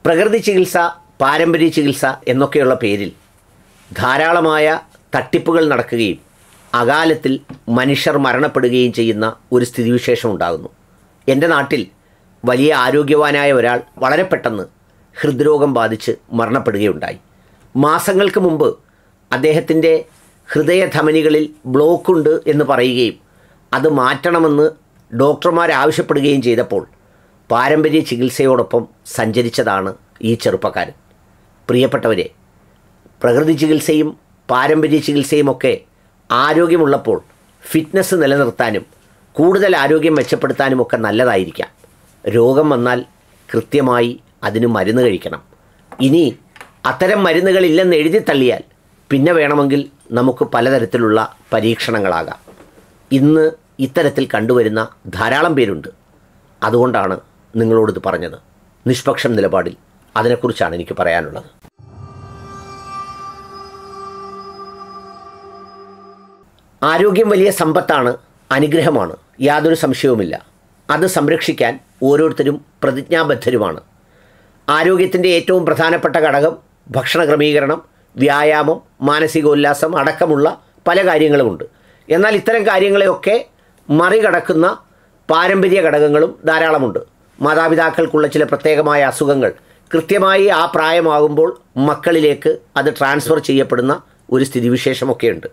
പ്രകൃതി ചികിത്സ പാരമ്പര്യ ചികിത്സ എന്നൊക്കെയുള്ള പേരിൽ ധാരാളമായ തട്ടിപ്പുകൾ നടക്കുകയും അകാലത്തിൽ മനുഷ്യർ മരണപ്പെടുകയും ചെയ്യുന്ന ഒരു സ്ഥിതിവിശേഷം ഉണ്ടാകുന്നു എൻ്റെ നാട്ടിൽ വലിയ ആരോഗ്യവാനായ ഒരാൾ വളരെ പെട്ടെന്ന് ഹൃദ്രോഗം ബാധിച്ച് മരണപ്പെടുകയുണ്ടായി മാസങ്ങൾക്ക് മുമ്പ് അദ്ദേഹത്തിൻ്റെ ഹൃദയധമനികളിൽ ബ്ലോക്കുണ്ട് എന്ന് പറയുകയും അത് മാറ്റണമെന്ന് ഡോക്ടർമാർ ആവശ്യപ്പെടുകയും ചെയ്തപ്പോൾ പാരമ്പര്യ ചികിത്സയോടൊപ്പം സഞ്ചരിച്ചതാണ് ഈ ചെറുപ്പക്കാരൻ പ്രിയപ്പെട്ടവരെ പ്രകൃതി ചികിത്സയും പാരമ്പര്യ ചികിത്സയുമൊക്കെ ആരോഗ്യമുള്ളപ്പോൾ ഫിറ്റ്നസ് നിലനിർത്താനും കൂടുതൽ ആരോഗ്യം മെച്ചപ്പെടുത്താനുമൊക്കെ നല്ലതായിരിക്കാം രോഗം വന്നാൽ കൃത്യമായി അതിന് മരുന്ന് കഴിക്കണം ഇനി അത്തരം മരുന്നുകളില്ലെന്ന് എഴുതി തള്ളിയാൽ പിന്നെ വേണമെങ്കിൽ നമുക്ക് പലതരത്തിലുള്ള പരീക്ഷണങ്ങളാകാം ഇന്ന് ഇത്തരത്തിൽ കണ്ടുവരുന്ന ധാരാളം പേരുണ്ട് അതുകൊണ്ടാണ് നിങ്ങളോടിത് പറഞ്ഞത് നിഷ്പക്ഷം നിലപാടിൽ അതിനെക്കുറിച്ചാണ് എനിക്ക് പറയാനുള്ളത് ആരോഗ്യം വലിയ സമ്പത്താണ് അനുഗ്രഹമാണ് യാതൊരു സംശയവുമില്ല അത് സംരക്ഷിക്കാൻ ഓരോരുത്തരും പ്രതിജ്ഞാബദ്ധരുമാണ് ആരോഗ്യത്തിൻ്റെ ഏറ്റവും പ്രധാനപ്പെട്ട ഘടകം ഭക്ഷണ ക്രമീകരണം വ്യായാമം മാനസികോല്ലാസം അടക്കമുള്ള പല കാര്യങ്ങളുമുണ്ട് എന്നാൽ ഇത്തരം കാര്യങ്ങളെയൊക്കെ മറികടക്കുന്ന പാരമ്പര്യ ഘടകങ്ങളും ധാരാളമുണ്ട് മാതാപിതാക്കൾക്കുള്ള ചില പ്രത്യേകമായ അസുഖങ്ങൾ കൃത്യമായി ആ പ്രായമാകുമ്പോൾ മക്കളിലേക്ക് അത് ട്രാൻസ്ഫർ ചെയ്യപ്പെടുന്ന ഒരു സ്ഥിതിവിശേഷമൊക്കെയുണ്ട്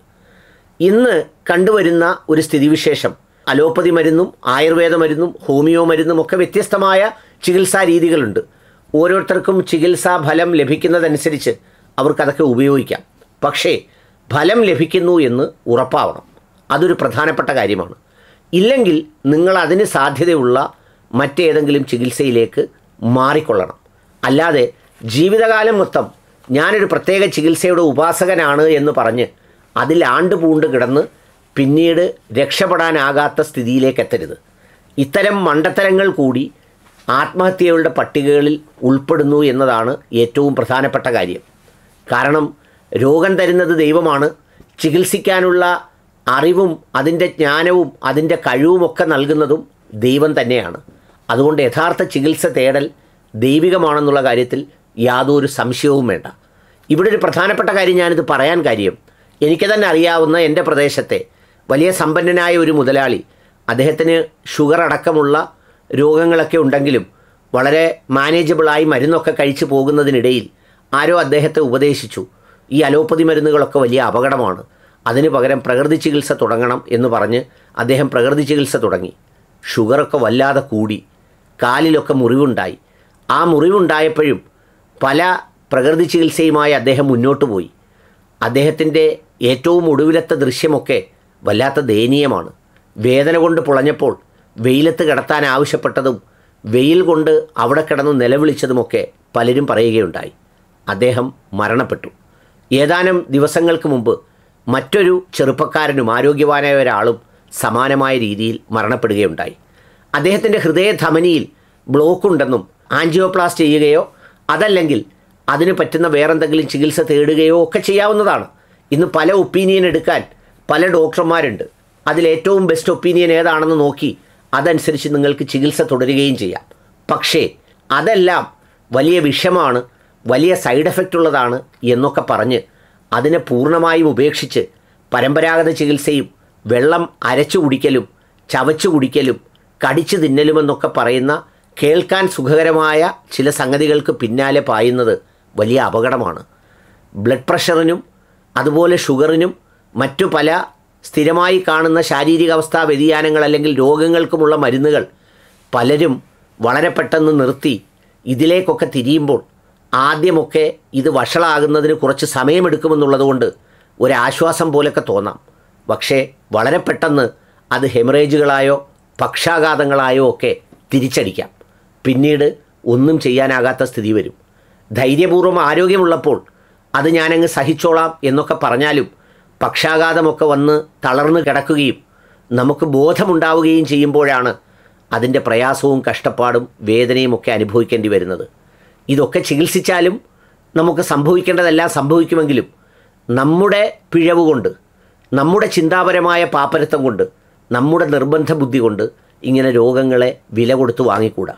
ഇന്ന് കണ്ടുവരുന്ന ഒരു സ്ഥിതിവിശേഷം അലോപ്പതി മരുന്നും ആയുർവേദ മരുന്നും ഹോമിയോ മരുന്നും ഒക്കെ വ്യത്യസ്തമായ ചികിത്സാ രീതികളുണ്ട് ഓരോരുത്തർക്കും ചികിത്സാ ഫലം ലഭിക്കുന്നതനുസരിച്ച് അവർക്കതൊക്കെ ഉപയോഗിക്കാം പക്ഷേ ഫലം ലഭിക്കുന്നു എന്ന് ഉറപ്പാവണം അതൊരു പ്രധാനപ്പെട്ട കാര്യമാണ് ഇല്ലെങ്കിൽ നിങ്ങൾ അതിന് സാധ്യതയുള്ള മറ്റേതെങ്കിലും ചികിത്സയിലേക്ക് മാറിക്കൊള്ളണം അല്ലാതെ ജീവിതകാലം മൊത്തം ഞാനൊരു പ്രത്യേക ചികിത്സയുടെ ഉപാസകനാണ് എന്ന് പറഞ്ഞ് അതിൽ ആണ്ടുപൂണ്ട് കിടന്ന് പിന്നീട് രക്ഷപ്പെടാനാകാത്ത സ്ഥിതിയിലേക്ക് എത്തരുത് ഇത്തരം മണ്ടത്തരങ്ങൾ കൂടി ആത്മഹത്യകളുടെ പട്ടികകളിൽ ഉൾപ്പെടുന്നു എന്നതാണ് ഏറ്റവും പ്രധാനപ്പെട്ട കാര്യം കാരണം രോഗം തരുന്നത് ദൈവമാണ് ചികിത്സിക്കാനുള്ള അറിവും അതിൻ്റെ ജ്ഞാനവും അതിൻ്റെ കഴിവുമൊക്കെ നൽകുന്നതും ദൈവം തന്നെയാണ് അതുകൊണ്ട് യഥാർത്ഥ ചികിത്സ തേടൽ ദൈവികമാണെന്നുള്ള കാര്യത്തിൽ യാതൊരു സംശയവും വേണ്ട ഇവിടെ ഒരു പ്രധാനപ്പെട്ട കാര്യം ഞാനിത് പറയാൻ കാര്യം എനിക്ക് തന്നെ അറിയാവുന്ന എൻ്റെ പ്രദേശത്തെ വലിയ സമ്പന്നനായ ഒരു മുതലാളി അദ്ദേഹത്തിന് ഷുഗർ അടക്കമുള്ള രോഗങ്ങളൊക്കെ ഉണ്ടെങ്കിലും വളരെ മാനേജബിളായി മരുന്നൊക്കെ കഴിച്ചു പോകുന്നതിനിടയിൽ ആരോ അദ്ദേഹത്തെ ഉപദേശിച്ചു ഈ അലോപ്പതി മരുന്നുകളൊക്കെ വലിയ അപകടമാണ് അതിന് പകരം പ്രകൃതി ചികിത്സ തുടങ്ങണം എന്ന് പറഞ്ഞ് അദ്ദേഹം പ്രകൃതി ചികിത്സ തുടങ്ങി ഷുഗറൊക്കെ വല്ലാതെ കൂടി കാലിലൊക്കെ മുറിവുണ്ടായി ആ മുറിവുണ്ടായപ്പോഴും പല പ്രകൃതി ചികിത്സയുമായി അദ്ദേഹം മുന്നോട്ട് പോയി അദ്ദേഹത്തിൻ്റെ ഏറ്റവും ഒടുവിലത്തെ ദൃശ്യമൊക്കെ വല്ലാത്ത ദയനീയമാണ് വേദന കൊണ്ട് പുളഞ്ഞപ്പോൾ വെയിലത്ത് കിടത്താൻ ആവശ്യപ്പെട്ടതും വെയിൽ കൊണ്ട് അവിടെ കിടന്ന് നിലവിളിച്ചതുമൊക്കെ പലരും പറയുകയുണ്ടായി അദ്ദേഹം മരണപ്പെട്ടു ഏതാനും ദിവസങ്ങൾക്ക് മുമ്പ് മറ്റൊരു ചെറുപ്പക്കാരനും ആരോഗ്യവാനായ ഒരാളും സമാനമായ രീതിയിൽ മരണപ്പെടുകയുണ്ടായി അദ്ദേഹത്തിൻ്റെ ഹൃദയധമനിയിൽ ബ്ലോക്ക് ഉണ്ടെന്നും ആൻജിയോപ്ലാസ്റ്റ് ചെയ്യുകയോ അതല്ലെങ്കിൽ അതിന് പറ്റുന്ന വേറെന്തെങ്കിലും ചികിത്സ തേടുകയോ ഒക്കെ ചെയ്യാവുന്നതാണ് ഇന്ന് പല ഒപ്പീനിയൻ എടുക്കാൻ പല ഡോക്ടർമാരുണ്ട് അതിലേറ്റവും ബെസ്റ്റ് ഒപ്പീനിയൻ ഏതാണെന്ന് നോക്കി അതനുസരിച്ച് നിങ്ങൾക്ക് ചികിത്സ തുടരുകയും ചെയ്യാം പക്ഷേ അതെല്ലാം വലിയ വിഷമാണ് വലിയ സൈഡ് എഫക്റ്റ് ഉള്ളതാണ് എന്നൊക്കെ പറഞ്ഞ് അതിനെ പൂർണ്ണമായും ഉപേക്ഷിച്ച് പരമ്പരാഗത ചികിത്സയും വെള്ളം അരച്ചു കുടിക്കലും ചവച്ചു കുടിക്കലും കടിച്ചു തിന്നലുമെന്നൊക്കെ പറയുന്ന കേൾക്കാൻ സുഖകരമായ ചില സംഗതികൾക്ക് പിന്നാലെ പായുന്നത് വലിയ അപകടമാണ് ബ്ലഡ് പ്രഷറിനും അതുപോലെ ഷുഗറിനും മറ്റു പല സ്ഥിരമായി കാണുന്ന ശാരീരികാവസ്ഥാ വ്യതിയാനങ്ങൾ അല്ലെങ്കിൽ രോഗങ്ങൾക്കുമുള്ള മരുന്നുകൾ പലരും വളരെ പെട്ടെന്ന് നിർത്തി ഇതിലേക്കൊക്കെ തിരിയുമ്പോൾ ആദ്യമൊക്കെ ഇത് വഷളാകുന്നതിന് കുറച്ച് സമയമെടുക്കുമെന്നുള്ളതുകൊണ്ട് ഒരാശ്വാസം പോലൊക്കെ തോന്നാം പക്ഷേ വളരെ പെട്ടെന്ന് അത് ഹെമറേജുകളായോ പക്ഷാഘാതങ്ങളായോ ഒക്കെ തിരിച്ചടിക്കാം പിന്നീട് ഒന്നും ചെയ്യാനാകാത്ത സ്ഥിതി വരും ധൈര്യപൂർവ്വം ആരോഗ്യമുള്ളപ്പോൾ അത് ഞാനങ്ങ് സഹിച്ചോളാം എന്നൊക്കെ പറഞ്ഞാലും പക്ഷാഘാതമൊക്കെ വന്ന് തളർന്നു കിടക്കുകയും നമുക്ക് ബോധമുണ്ടാവുകയും ചെയ്യുമ്പോഴാണ് അതിൻ്റെ പ്രയാസവും കഷ്ടപ്പാടും വേദനയും ഒക്കെ അനുഭവിക്കേണ്ടി വരുന്നത് ഇതൊക്കെ ചികിത്സിച്ചാലും നമുക്ക് സംഭവിക്കേണ്ടതെല്ലാം സംഭവിക്കുമെങ്കിലും നമ്മുടെ പിഴവ് കൊണ്ട് നമ്മുടെ ചിന്താപരമായ പാപ്പരത്വം കൊണ്ട് നമ്മുടെ നിർബന്ധ ബുദ്ധി കൊണ്ട് ഇങ്ങനെ രോഗങ്ങളെ വില കൊടുത്ത് വാങ്ങിക്കൂടാ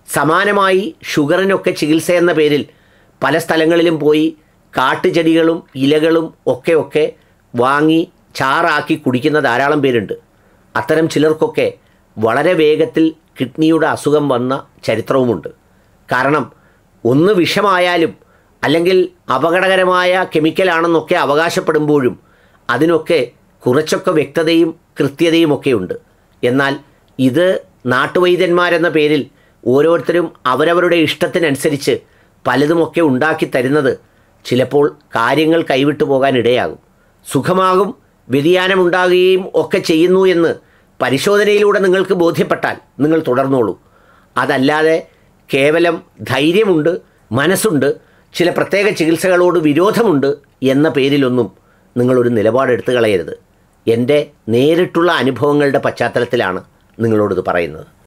സമാനമായി ഷുഗറിനൊക്കെ ചികിത്സ എന്ന പേരിൽ പല സ്ഥലങ്ങളിലും പോയി കാട്ടുചെടികളും ഇലകളും ഒക്കെ ഒക്കെ വാങ്ങി ചാറാക്കി കുടിക്കുന്ന ധാരാളം പേരുണ്ട് അത്തരം ചിലർക്കൊക്കെ വളരെ വേഗത്തിൽ കിഡ്നിയുടെ അസുഖം വന്ന ചരിത്രവുമുണ്ട് കാരണം ഒന്ന് വിഷമായാലും അല്ലെങ്കിൽ അപകടകരമായ കെമിക്കലാണെന്നൊക്കെ അവകാശപ്പെടുമ്പോഴും അതിനൊക്കെ കുറച്ചൊക്കെ വ്യക്തതയും കൃത്യതയും ഒക്കെയുണ്ട് എന്നാൽ ഇത് നാട്ടുവൈദ്യന്മാരെന്ന പേരിൽ ഓരോരുത്തരും അവരവരുടെ ഇഷ്ടത്തിനനുസരിച്ച് പലതുമൊക്കെ ഉണ്ടാക്കി തരുന്നത് ചിലപ്പോൾ കാര്യങ്ങൾ കൈവിട്ടു പോകാൻ ഇടയാകും സുഖമാകും വ്യതിയാനമുണ്ടാകുകയും ഒക്കെ ചെയ്യുന്നു എന്ന് പരിശോധനയിലൂടെ നിങ്ങൾക്ക് ബോധ്യപ്പെട്ടാൽ നിങ്ങൾ തുടർന്നോളൂ അതല്ലാതെ കേവലം ധൈര്യമുണ്ട് മനസ്സുണ്ട് ചില പ്രത്യേക ചികിത്സകളോട് വിരോധമുണ്ട് എന്ന പേരിലൊന്നും നിങ്ങളൊരു നിലപാടെടുത്ത് കളയരുത് എൻ്റെ നേരിട്ടുള്ള അനുഭവങ്ങളുടെ പശ്ചാത്തലത്തിലാണ് നിങ്ങളോടിത് പറയുന്നത്